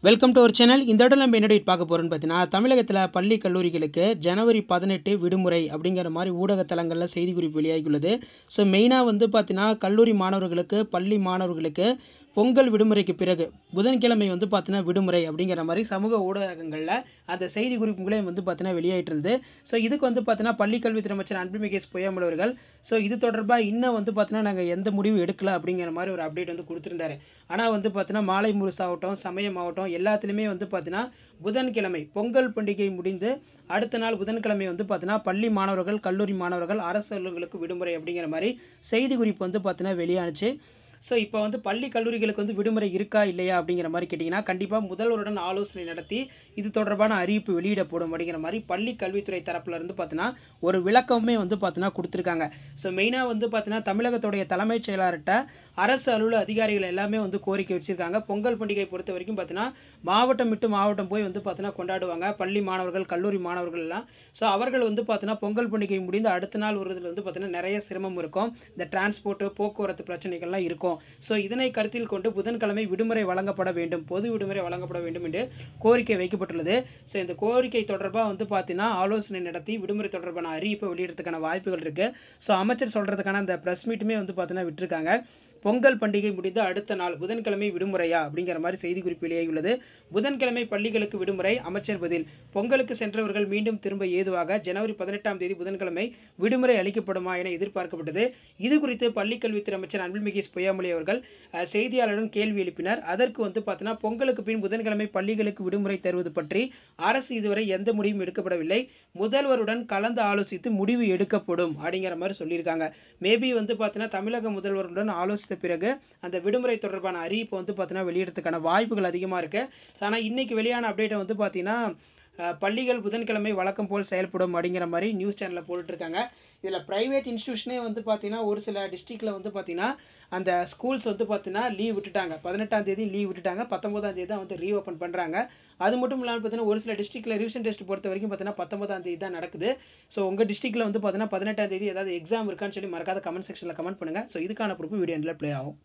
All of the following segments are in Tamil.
வெல்கம் டு அவர் சேனல் இந்த இடம் நம்ம என்ன பார்க்க போகிறோம்னு பார்த்தீங்கன்னா தமிழகத்தில் பள்ளி கல்லூரிகளுக்கு ஜனவரி பதினெட்டு விடுமுறை அப்படிங்கிற மாதிரி ஊடகத்தலங்களில் செய்திக்குறிப்பு வெளியாகியுள்ளது ஸோ மெயினாக வந்து பார்த்தீங்கன்னா கல்லூரி மாணவர்களுக்கு பள்ளி மாணவர்களுக்கு பொங்கல் விடுமுறைக்கு பிறகு புதன்கிழமை வந்து பார்த்தீங்கன்னா விடுமுறை அப்படிங்கிற மாதிரி சமூக ஊடகங்களில் அந்த செய்தி குறிப்புகளே வந்து பார்த்தீங்கன்னா வெளியாகிட்டு இருந்தது ஸோ இதுக்கு வந்து பார்த்தீங்கன்னா பள்ளிக்கல்வித்துறை அமைச்சர் அன்புமிகேஷ் பொய்யாமல் அவர்கள் ஸோ இது தொடர்பாக இன்னும் வந்து பார்த்தீங்கன்னா நாங்கள் எந்த முடிவும் எடுக்கல அப்படிங்கிற மாதிரி ஒரு அப்டேட் வந்து கொடுத்துருந்தாரு ஆனால் வந்து பார்த்தீங்கன்னா மாலை முரசாகட்டும் சமயம் ஆகட்டும் எல்லாத்துலேயுமே வந்து பார்த்தீங்கன்னா புதன்கிழமை பொங்கல் பண்டிகை முடிந்து அடுத்த நாள் புதன்கிழமை வந்து பார்த்தீங்கன்னா பள்ளி மாணவர்கள் கல்லூரி மாணவர்கள் அரசு அலுவலர்களுக்கு விடுமுறை அப்படிங்கிற மாதிரி செய்தி குறிப்பு வந்து பார்த்தீங்கன்னா வெளியானுச்சு ஸோ இப்போ வந்து பள்ளி கல்லூரிகளுக்கு வந்து விடுமுறை இருக்கா இல்லையா அப்படிங்கிற மாதிரி கேட்டிங்கன்னா கண்டிப்பாக முதல்வருடன் ஆலோசனை நடத்தி இது தொடர்பான அறிவிப்பு வெளியிடப்படும் அப்படிங்கிற மாதிரி பள்ளி கல்வித்துறை தரப்புல இருந்து பார்த்தீங்கன்னா ஒரு விளக்கமே வந்து பார்த்தீங்கன்னா கொடுத்துருக்காங்க ஸோ மெயினாக வந்து பார்த்தீங்கன்னா தமிழகத்துடைய தலைமைச் செயலாளர்கிட்ட அரசு அலுவலக அதிகாரிகள் எல்லாமே வந்து கோரிக்கை வச்சுருக்காங்க பொங்கல் பண்டிகை பொறுத்த வரைக்கும் பார்த்தீங்கன்னா மாவட்டம் விட்டு மாவட்டம் போய் வந்து பார்த்தீங்கன்னா கொண்டாடுவாங்க பள்ளி மாணவர்கள் கல்லூரி மாணவர்கள் எல்லாம் ஸோ அவர்கள் வந்து பார்த்தீங்கன்னா பொங்கல் பண்டிகை முடிந்து அடுத்த நாள் வருவதில் வந்து பார்த்தீங்கன்னா நிறைய சிரமம் இருக்கும் இந்த டிரான்ஸ்போர்ட்டு போக்குவரத்து பிரச்சனைகள்லாம் இருக்கும் ஸோ இதனை கருத்தில் கொண்டு புதன்கிழமை விடுமுறை வழங்கப்பட வேண்டும் பொது விடுமுறை வழங்கப்பட வேண்டும் என்று கோரிக்கை வைக்கப்பட்டுள்ளது ஸோ இந்த கோரிக்கை தொடர்பாக வந்து பார்த்தீங்கன்னா ஆலோசனை நடத்தி விடுமுறை தொடர்பான அறிவிப்பை வெளியிடறதுக்கான வாய்ப்புகள் இருக்குது ஸோ அமைச்சர் சொல்கிறதுக்கான அந்த ப்ரெஸ் மீட்டுமே வந்து பார்த்தீங்கன்னா விட்டுருக்காங்க பொங்கல் பண்டிகை முடிந்து அடுத்த நாள் புதன்கிழமை விடுமுறையா அப்படிங்கிற மாதிரி செய்தி குறிப்பு வெளியாகியுள்ளது புதன்கிழமை பள்ளிகளுக்கு விடுமுறை அமைச்சர் பதில் பொங்கலுக்கு சென்றவர்கள் மீண்டும் திரும்ப ஏதுவாக ஜனவரி பதினெட்டாம் தேதி புதன்கிழமை விடுமுறை அளிக்கப்படுமா என எதிர்பார்க்கப்பட்டது இது குறித்து பள்ளிக்கல்வித்துறை அமைச்சர் அன்பில்மிகேஷ் பொய்யாமொழி அவர்கள் அஹ், செய்தியாளரிடம் கேள்வி எழுப்பினார் அதற்கு வந்து பார்த்தீங்கன்னா பொங்கலுக்கு பின் புதன்கிழமை பள்ளிகளுக்கு விடுமுறை தருவது பற்றி அரசு இதுவரை எந்த முடிவும் எடுக்கப்படவில்லை முதல்வருடன் கலந்து ஆலோசித்து முடிவு எடுக்கப்படும் அப்படிங்கிற மாதிரி சொல்லியிருக்காங்க மேபி வந்து பார்த்தீங்கன்னா தமிழக முதல்வருடன் ஆலோசித்த பிறகு அந்த விடுமுறை தொடர்பான அறிவிப்பை வந்து பார்த்தீங்கன்னா வெளியிடறதுக்கான வாய்ப்புகள் அதிகமாக இருக்குது ஆனால் இன்னைக்கு வெளியான அப்டேட்டை வந்து பார்த்தீங்கன்னா அஹ், பள்ளிகள் புதன்கிழமை வழக்கம் போல் செயல்படும் அப்படிங்கிற மாதிரி நியூஸ் சேனலில் போட்டுட்ருக்காங்க இதில் ப்ரைவேட் இன்ஸ்டியூஷனே வந்து பார்த்தீங்கன்னா ஒரு சில டிஸ்ட்ரிக்டில் வந்து பார்த்தீங்கன்னா அந்த ஸ்கூல்ஸ் வந்து பார்த்தீங்கன்னா லீவ் விட்டுட்டாங்க பதினெட்டாம் தேதி லீவ் விட்டுட்டாங்க பத்தொம்போதாம் தேதி தான் வந்து ரீஓப்பன் பண்ணுறாங்க அது மட்டும் இல்லாமல் பார்த்தீங்கன்னா ஒரு சில டிஸ்ட்ரிக்ட்டில் ரிவிஷன் டெஸ்ட் பொறுத்த வரைக்கும் பார்த்தீங்கன்னா பத்தொன்பதாம் தேதி தான் நடக்குது ஸோ உங்கள் டிஸ்ட்ரிக்ட்டில் வந்து பார்த்தீங்கன்னா பதினெட்டாம் தேதி ஏதாவது எக்ஸாம் இருக்கான்னு சொல்லி மறக்காத கமெண்ட் செக்ஷனில் கமெண்ட் பண்ணுங்கள் ஸோ இதுக்கான ப்ரூஃப் வீடியோ எண்டில் ப்ளே ஆகும்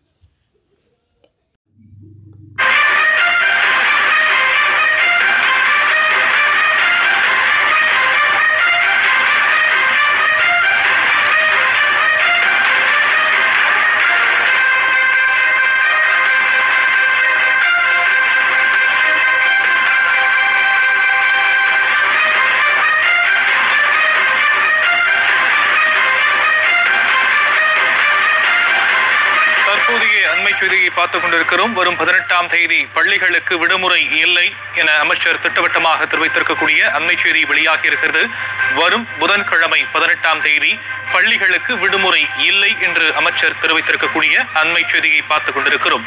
தற்போதைய அண்மை செய்தியை பார்த்துக் கொண்டிருக்கிறோம் வரும் பதினெட்டாம் தேதி பள்ளிகளுக்கு விடுமுறை இல்லை என அமைச்சர் திட்டவட்டமாக தெரிவித்திருக்கக்கூடிய அண்மை செய்தி வெளியாகி இருக்கிறது வரும் புதன்கிழமை பதினெட்டாம் தேதி பள்ளிகளுக்கு விடுமுறை இல்லை என்று அமைச்சர் தெரிவித்திருக்கக்கூடிய அண்மை செய்தியை பார்த்துக் கொண்டிருக்கிறோம்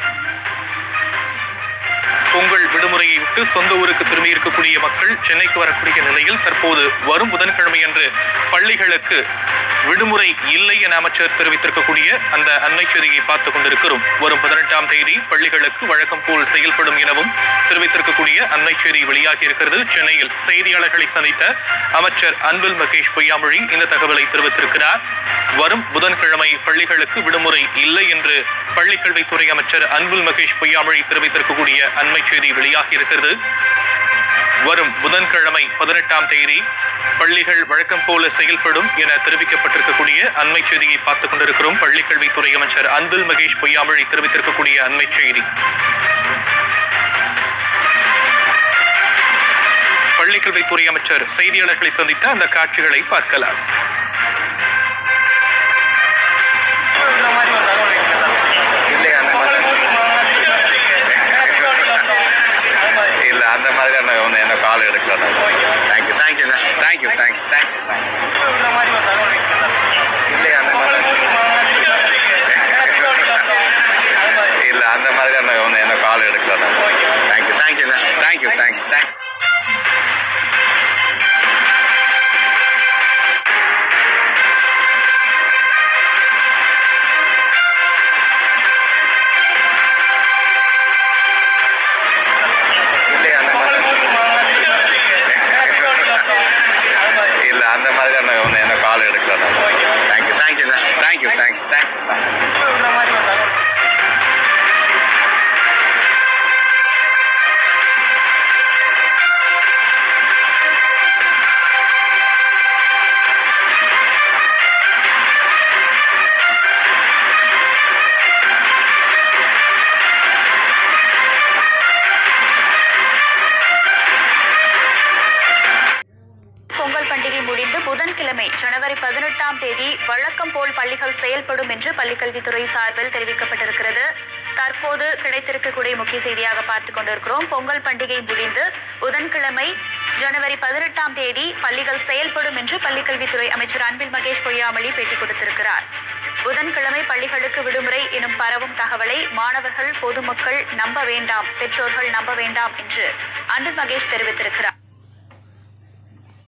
பொங்கல் விடுமுறையை விட்டு சொந்த ஊருக்கு திரும்பி இருக்கக்கூடிய மக்கள் சென்னைக்கு வரக்கூடிய நிலையில் தற்போது வரும் புதன்கிழமை அன்று பள்ளிகளுக்கு விடுமுறை இல்லை என அமைச்சர் தெரிவித்திருக்கக்கூடிய அந்த அண்மை செய்தியை பார்த்துக் கொண்டிருக்கிறோம் வரும் பதினெட்டாம் தேதி பள்ளிகளுக்கு வழக்கம் போல் செயல்படும் எனவும் தெரிவித்திருக்கக்கூடிய அண்மை செய்தி வெளியாகி இருக்கிறது சென்னையில் செய்தியாளர்களை சந்தித்த அமைச்சர் அன்பில் மகேஷ் பொய்யாமொழி இந்த தகவலை தெரிவித்திருக்கிறார் வரும் புதன்கிழமை பள்ளிகளுக்கு விடுமுறை இல்லை என்று பள்ளிக்கல்வித்துறை அமைச்சர் அன்பில் மகேஷ் பொய்யாமொழி தெரிவித்திருக்கக்கூடிய அண்மை செய்தி வெளியாகி இருக்கிறது வரும் புதன்கிழமை பதினெட்டாம் தேதி பள்ளிகள் வழக்கம் போல செயல்படும் என தெரிவிக்கப்பட்டிருக்கக்கூடிய அண்மை செய்தியை பார்த்துக் கொண்டிருக்கிறோம் பள்ளிக்கல்வித்துறை அமைச்சர் அன்பில் மகேஷ் பொய்யாமொழி தெரிவித்திருக்கக்கூடிய அண்மை செய்தி பள்ளிக்கல்வித்துறை அமைச்சர் செய்தியாளர்களை சந்தித்த அந்த காட்சிகளை பார்க்கலாம் இல்லை அந்த மாதிரி ಇಲ್ಲ அந்த மாதிரி நான் ஒன்று என்ன கால் எடுக்கல thank you thank you thank you thanks thanks இல்லை அந்த மாதிரி இல்லை அந்த மாதிரி நான் ஒன்று என்ன கால் எடுக்கல thank you thank you thank you thanks thanks இல்லை அந்த மாதிரி இல்லை அந்த மாதிரி நான் ஒன்று என்ன கால் எடுக்கல thank you thank you thank you thanks thanks ஜனவரி பதினெட்டாம் தேதி வழக்கம் போல் பள்ளிகள் செயல்படும் என்று பள்ளிக்கல்வித்துறை சார்பில் தெரிவிக்கப்பட்டிருக்கிறது தற்போது கிடைத்திருக்கக்கூடிய முக்கிய செய்தியாக பார்த்துக் கொண்டிருக்கிறோம் பொங்கல் பண்டிகை முடிந்து புதன்கிழமை ஜனவரி பதினெட்டாம் தேதி பள்ளிகள் செயல்படும் என்று பள்ளிக்கல்வித்துறை அமைச்சர் அன்பில் மகேஷ் பொய்யாமொழி பேட்டி கொடுத்திருக்கிறார் புதன்கிழமை பள்ளிகளுக்கு விடுமுறை எனும் பரவும் தகவலை மாணவர்கள் பொதுமக்கள் நம்ப வேண்டாம் பெற்றோர்கள் நம்ப வேண்டாம் என்று அன்பில் மகேஷ் தெரிவித்திருக்கிறார்